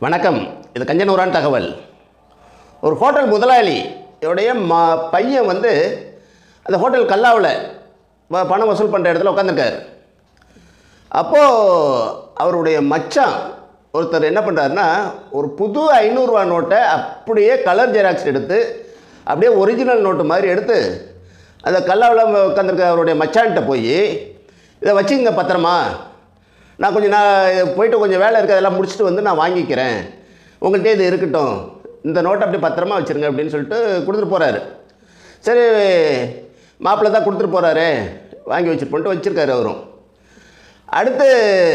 வணக்கம் இது கஞ்சனூரான் தகவல் ஒரு ஹோட்டல் முதலாளி உடைய ம பையன் வந்து அந்த ஹோட்டல் கல்லாவில் ப- பணம் வசூல் பண்ணுற இடத்துல உட்காந்துருக்காரு அப்போது அவருடைய மச்சான் ஒருத்தர் என்ன பண்ணுறாருன்னா ஒரு புது ஐநூறுரூவா நோட்டை அப்படியே கலர் ஜெராக்ஸ் எடுத்து அப்படியே ஒரிஜினல் நோட்டு மாதிரி எடுத்து அந்த கல்லாவில் உட்காந்துருக்க அவருடைய மச்சான்கிட்ட போய் இதை வச்சுங்க பத்திரமா நான் கொஞ்சம் நான் போயிட்டு கொஞ்சம் வேலை இருக்குது அதெல்லாம் முடிச்சுட்டு வந்து நான் வாங்கிக்கிறேன் உங்கள்கிட்ட இது இருக்கட்டும் இந்த நோட்டை அப்படியே பத்திரமா வச்சுருங்க அப்படின்னு சொல்லிட்டு கொடுத்துட்டு போகிறாரு சரி மாப்பிள்ளை தான் கொடுத்துட்டு போகிறாரு வாங்கி வச்சுட்டு வச்சுருக்காரு அவரும் அடுத்து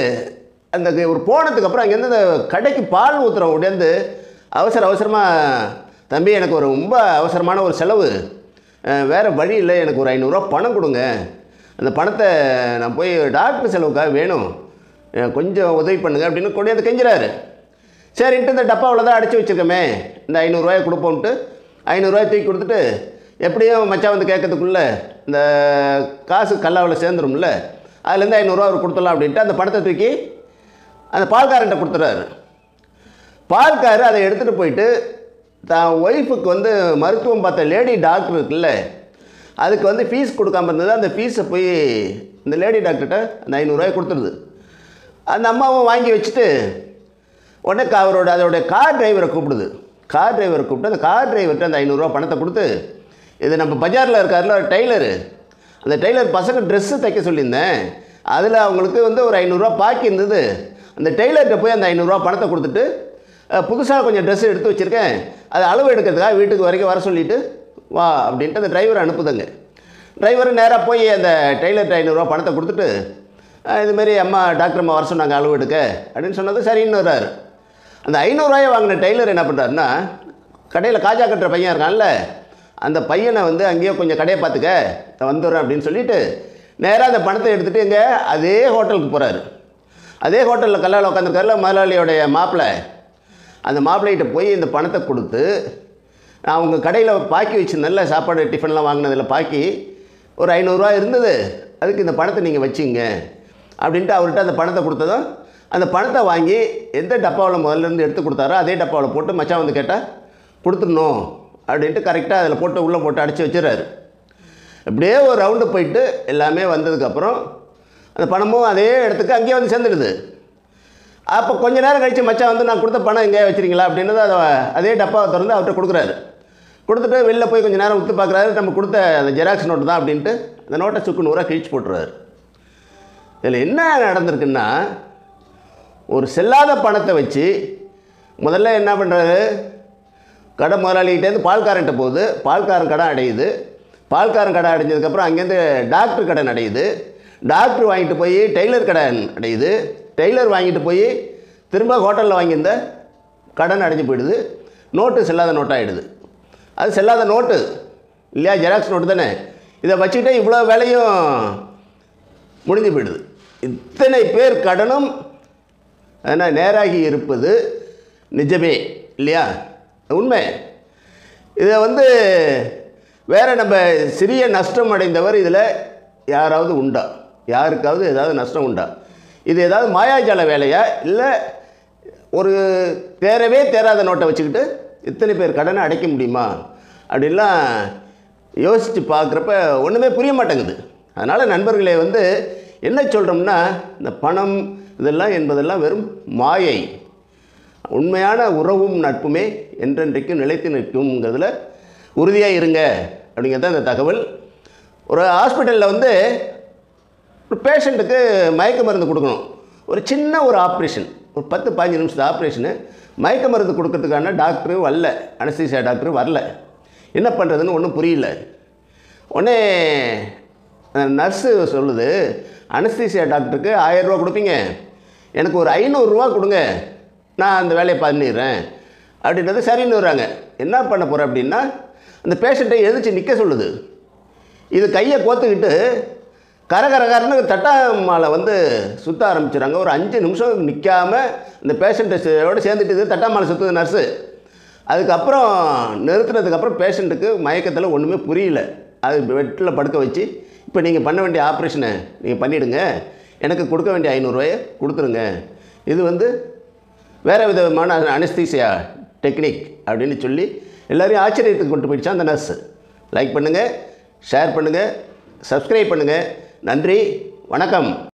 அந்த ஒரு போனதுக்கு அப்புறம் அங்கேருந்து அந்த கடைக்கு பால் ஊற்றுறோம் உடனே அவசர அவசரமாக தம்பி எனக்கு ஒரு ரொம்ப அவசரமான ஒரு செலவு அஹ், வேறு வழி இல்லை எனக்கு ஒரு ஐநூறுரூவா பணம் கொடுங்க அந்த பணத்தை நான் போய் டாக்டர் செலவுக்காக வேணும் அஹ், கொஞ்சம் உதவி பண்ணுங்க அப்படின்னு கொண்டு கெஞ்சுறாரு சரின்ட்டு இந்த டப்பாவில் தான் அடைச்சி வச்சுருக்கோமே இந்த ஐநூறுரூவாயை கொடுப்போம்ட்டு ஐநூறுரூவாய் தூக்கி கொடுத்துட்டு எப்படியும் மச்சான் வந்து கேட்கறதுக்குள்ளே இந்த காசு கல்லாவில் சேர்ந்துரும்ல அதுலேருந்து ஐநூறுரூவா அவர் கொடுத்துடலாம் அப்படின்ட்டு அந்த பணத்தை தூக்கி அந்த பால்காரன்ட்ட கொடுத்துறாரு பால்காரு அதை எடுத்துகிட்டு போயிட்டு தான் ஒய்ஃபுக்கு வந்து மருத்துவம் பார்த்த லேடி டாக்டர் இருக்குல்ல அதுக்கு வந்து ஃபீஸ் கொடுக்காம இருந்தது அந்த ஃபீஸை போய் இந்த லேடி டாக்டர்கிட்ட அந்த ஐநூறுரூவாய் கொடுத்துருது அந்த அம்மாவும் வாங்கி வச்சுட்டு உடனே கா- அவரோட அதோடைய கார் டிரைவரை கூப்பிடுது கார் டிரைவரை கூப்பிட்டு அந்த கார் டிரைவர்கிட்ட அந்த ஐநூறுரூவா பணத்தை கொடுத்து இது நம்ம பஜாரில் இருக்கார்ல ஒரு டெய்லரு அந்த டெய்லர் பசங்க ட்ரெஸ்ஸு தைக்க சொல்லியிருந்தேன் அதில் அவங்களுக்கு வந்து ஒரு ஐநூறுரூவா பாக்கி இருந்தது அந்த டெய்லர்கிட்ட போய் அந்த ஐநூறுரூவா பணத்தை கொடுத்துட்டு புதுசாக கொஞ்சம் ட்ரெஸ் எடுத்து வச்சுருக்கேன் அது அளவு எடுக்கிறதுக்காக வீட்டுக்கு வரைக்கும் வர சொல்லிவிட்டு வா அப்படின்ட்டு அந்த டிரைவர் அனுப்புதுங்க டிரைவர் நேராக போய் அந்த டெய்லர்கிட்ட ஐநூறுரூவா பணத்தை கொடுத்துட்டு அஹ், இது மாதிரி அம்மா டாக்டர் அம்மா வர சொன்னாங்க அளவு எடுக்க அப்படின்னு சொன்னது சரின்னு வர்றாரு அந்த ஐநூறுரூவாயை வாங்கின டெய்லர் என்ன பண்ணுறாருன்னா கடையில் காஜா கட்டுற பையன் இருக்கான்ல அந்த பையனை வந்து அங்கேயே கொஞ்சம் கடையை பார்த்துக்க நான் வந்துடுறேன் அப்படின்னு சொல்லிட்டு நேராக அந்த பணத்தை எடுத்துகிட்டு எங்கே அதே ஹோட்டலுக்கு போகிறாரு அதே ஹோட்டலில் கல்லால் உட்காந்துருக்காருல முதலாளியோடைய மாப்பிள்ளை அந்த மாப்பிள்ளைகிட்ட போய் இந்த பணத்தை கொடுத்து நான் அவங்க கடையில் பாக்கி வச்சிருந்தேன்ல சாப்பாடு டிஃபன்லாம் வாங்கினதில் பாக்கி ஒரு ஐநூறுரூவா இருந்தது அதுக்கு இந்த பணத்தை நீங்கள் வச்சுங்க அப்படின்ட்டு அவர்கிட்ட அந்த பணத்தை கொடுத்ததும் அந்த பணத்தை வாங்கி எந்த டப்பாவில் முதல்ல இருந்து எடுத்து கொடுத்தாரோ அதே டப்பாவில் போட்டு மச்சான் வந்து கேட்டால் கொடுத்துடணும் அப்படின்ட்டு கரெக்டாக அதில் போட்டு உள்ளே போட்டு அடைச்சி வச்சிடறாரு அப்படியே ஒரு ரவுண்டு போயிட்டு எல்லாமே வந்ததுக்கப்புறம் அந்த பணமும் அதே இடத்துக்கு அங்கேயே வந்து சேர்ந்துடுது அப்போ கொஞ்ச நேரம் கழித்து மச்சான் வந்து நான் கொடுத்த பணம் எங்கேயா வச்சிருக்கீங்களா அப்படின்னது அதை அதே டப்பாவை திறந்து அவர்கிட்ட கொடுக்குறாரு கொடுத்துட்டு வெளில போய் கொஞ்சம் நேரம் உத்து பார்க்குறாரு நம்ம கொடுத்த அந்த ஜெராக்ஸ் நோட்டு தான் அப்படின்ட்டு அந்த நோட்டை சுக்கு நூறாக கிழிச்சு போட்டுருவாரு இதில் என்ன நடந்திருக்குன்னா ஒரு செல்லாத பணத்தை வச்சு முதல்ல என்ன பண்ணுறாரு கடை முதலாளிகிட்டேருந்து பால்காரன்ட்ட போகுது பால்காரன் கடை அடையுது பால்காரன் கடை அடைஞ்சதுக்கப்புறம் அங்கேருந்து டாக்டர் கடை அடையுது டாக்டர் வாங்கிட்டு போய் டெய்லர் கடை அடையுது டெய்லர் வாங்கிட்டு போய் திரும்ப ஹோட்டலில் வாங்கியிருந்த கடன் அடைஞ்சு போயிடுது நோட்டு செல்லாத நோட்டாகிடுது அது செல்லாத நோட்டு இல்லையா ஜெராக்ஸ் நோட்டு தானே இதை வச்சுக்கிட்டே இவ்வளோ வேலையும் முடிஞ்சு போயிடுது இத்தனை பேர் கடனும் ஆனால் நேராகி இருப்பது நிஜமே இல்லையா உண்மை இதை வந்து வேற நம்ம சிறிய நஷ்டம் அடைந்தவர் இதில் யாராவது உண்டா யாருக்காவது ஏதாவது நஷ்டம் உண்டா இது ஏதாவது மாயாஜால வேலையா இல்லை ஒரு தேரவே தேராத நோட்டை வச்சுக்கிட்டு இத்தனை பேர் கடனை அடைக்க முடியுமா அப்படின்லாம் யோசித்து பார்க்குறப்ப ஒன்றுமே புரிய மாட்டேங்குது அதனால் நண்பர்களே வந்து என்ன சொல்கிறோம்னா இந்த பணம் இதெல்லாம் என்பதெல்லாம் வெறும் மாயை உண்மையான உறவும் நட்புமே என்றென்றைக்கும் நிலைத்து நிற்குங்கிறதுல உறுதியாக இருங்க அப்படிங்கிறது தான் இந்த தகவல் ஒரு ஹாஸ்பிட்டலில் வந்து ஒரு பேஷண்ட்டுக்கு மயக்க மருந்து கொடுக்கணும் ஒரு சின்ன ஒரு ஆப்ரேஷன் ஒரு பத்து பதினஞ்சு நிமிஷத்து ஆப்ரேஷனு மயக்க மருந்து கொடுக்கறதுக்கான டாக்டரு வரல அனஸ்தீசியா டாக்டர் வரல என்ன பண்ணுறதுன்னு ஒன்றும் புரியல உடனே நர்ஸு சொல்லுது அனஸ்தீசியா டாக்டருக்கு ஆயரூவா கொடுப்பீங்க எனக்கு ஒரு ஐநூறுரூவா கொடுங்க நான் அந்த வேலையை பண்ணிடுறேன் அப்படின்றது சரின்னு வராங்க என்ன பண்ண போகிறேன் அப்படின்னா அந்த பேஷண்ட்டை எதிர்த்து நிற்க சொல்லுது இது கையை கோத்துக்கிட்டு கரகரகரன்னு தட்டா மாலை வந்து சுற்ற ஆரம்பிச்சிடுறாங்க ஒரு அஞ்சு நிமிஷம் நிற்காம இந்த பேஷண்ட்டோடு சேர்ந்துட்டு இது தட்டா மாலை சுற்றுது நர்ஸு அதுக்கப்புறம் நிறுத்துனதுக்கப்புறம் பேஷண்ட்டுக்கு மயக்கத்தில் ஒன்றுமே புரியல அது பெட்டில் படுக்க வச்சு இப்போ நீங்கள் பண்ண வேண்டிய ஆப்ரேஷனை நீங்கள் பண்ணிவிடுங்க எனக்கு கொடுக்க வேண்டிய ஐநூறுரூவாயை கொடுத்துருங்க இது வந்து வேறு விதமான அனஸ்தீசியா டெக்னிக் அப்படின்னு சொல்லி எல்லாரையும் ஆச்சரியத்துக்கு கொண்டு போயிடுச்சு அந்த நர்ஸு லைக் பண்ணுங்கள் ஷேர் பண்ணுங்கள் சப்ஸ்கிரைப் பண்ணுங்கள் நன்றி வணக்கம்